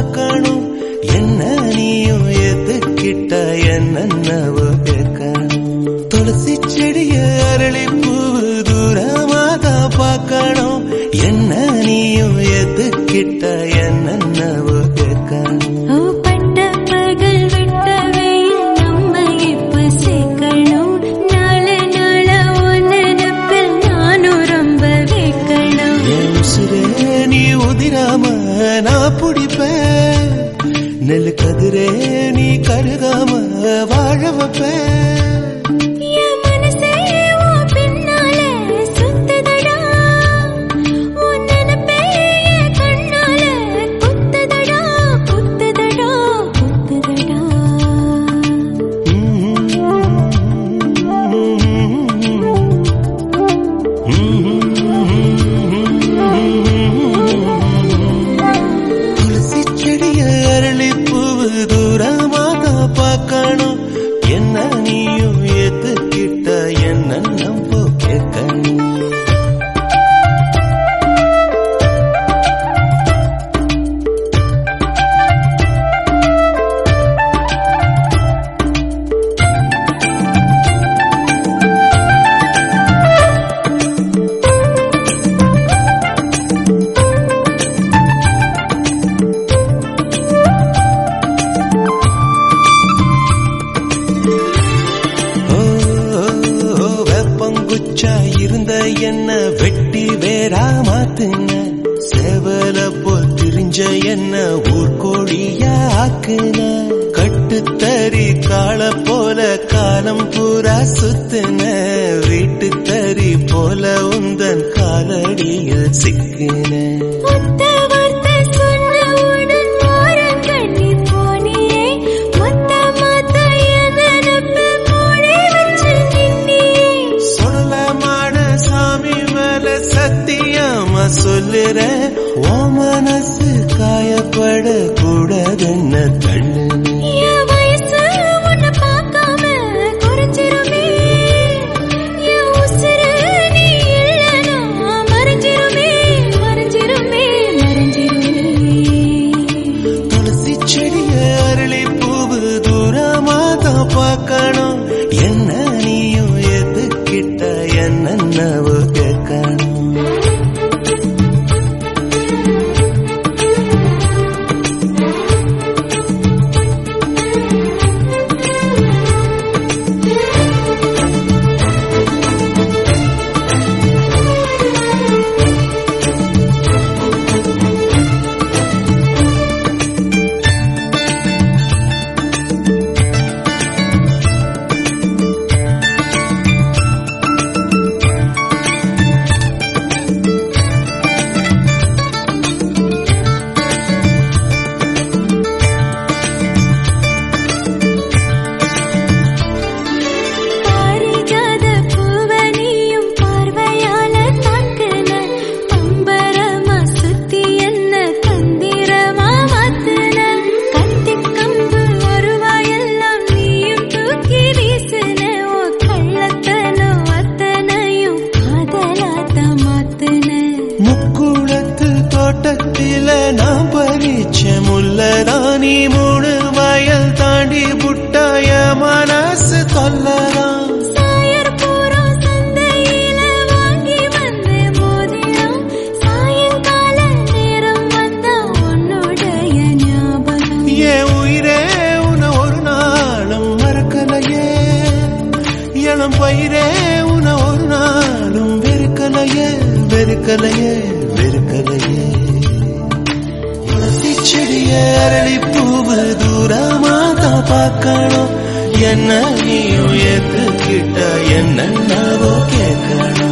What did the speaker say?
பார்க்கணும் என்ன நீயும் ஏத்துக்கிட்ட என்னென்னவோ கேட்கணும் துளசி செடிய அரளி பூவு தூரமாதான் பார்க்கணும் என்ன நீயும் ஏத்துக்கிட்ட என்னென்னவோ கேட்கணும் ஓ பட்ட பகல் விட்ட வெயில் நம்ம இப்ப சேர்க்கணும் நாள நாள உன் நினப்பில் நானும் ரொம்ப வைக்கணும் என் உசுரே நீ உதிராம நான் பிடிப்பேன் நெல் கதிரே நீ கருகாம வாழ வைப்பேன் என் மனசே உன் பின்னாலே சுத்துதடா உன் நினப்பே என் கண்ணாலே குத்துதடா குத்துதடா குத்துதடா துளசி செடிய அரளி பூவு தூரமாக பார்க்கணும் என்ன நீயும் ஏத்துக்கிட்ட என்ன நம்ப கேட்கணும் ஓ, ஓ, வெப்பங்குச்சா இருந்த என்ன வெட்டி வேறா மாத்துன சேவல போல் திரிஞ்ச என்ன ஊர்கோழியா ஆக்குன கட்டுத்தறி கால போல காலம் பூரா சுத்துன வீட்டு தறி போல உந்தன் காலடியில் சிக்கின ஒத்த வார்த்தை சொன்னவுடன் ஓரம் கண்ணி போனியே மொத்த மொத்த என் நினப்பில் மூடி வச்சு நின்னியே சொல்ல மாட சாமி மேல சத்தியமா சொல்லுறேன் ஓ மனசு காயப்பட கூடாதுன்னு தள்ளுன என் வயசு உன்னை பார்க்காம குறைஞ்சிருமே என் உசுரு நீ இல்லைனா மறைஞ்சிருமே மறைஞ்சிருமே மறைஞ்சிருமே துளசி செடிய அரளி பூவு தூரமாக பார்க்கணும் என்ன நீயும் எதுக்கிட்ட என்னென்னவோ கேட்கணும் பாரிஜாத பூவனியும் பார்வையால தாக்குன பம்பரமா சுத்தி என்ன தந்திரமா மாத்துன கத்தி கம்பு வருவாயெல்லாம் நீயும் தூக்கி வீசுன ஓ கள்ளத்தனம் அத்தனையும் காதலாத்த மாத்துன முக்குளத்து தோட்டத்தில நான் பறிச்ச முல்லராணி மூணு வயல் தாண்டி புட்டாய மனசு தொல்லலாம் சாயர் பூரம் சந்தையில வாங்கி வந்த மோதிரம் சாயங்கால நேரம் வந்தா உன்னுடைய ஞாபகம் என் உயிரே உன ஒரு நாளும் மறக்கலையே இளம் பயிரே உன ஒரு நாளும் வெறுக்கலையே வெறுக்கலையே வெறுக்கலையே உனத்தி செடிய அரளி பூவு தூரமாக பார்க்கணும் என்ன நீயும் ஏத்துக்கிட்ட என்னென்னவோ கேட்கணும்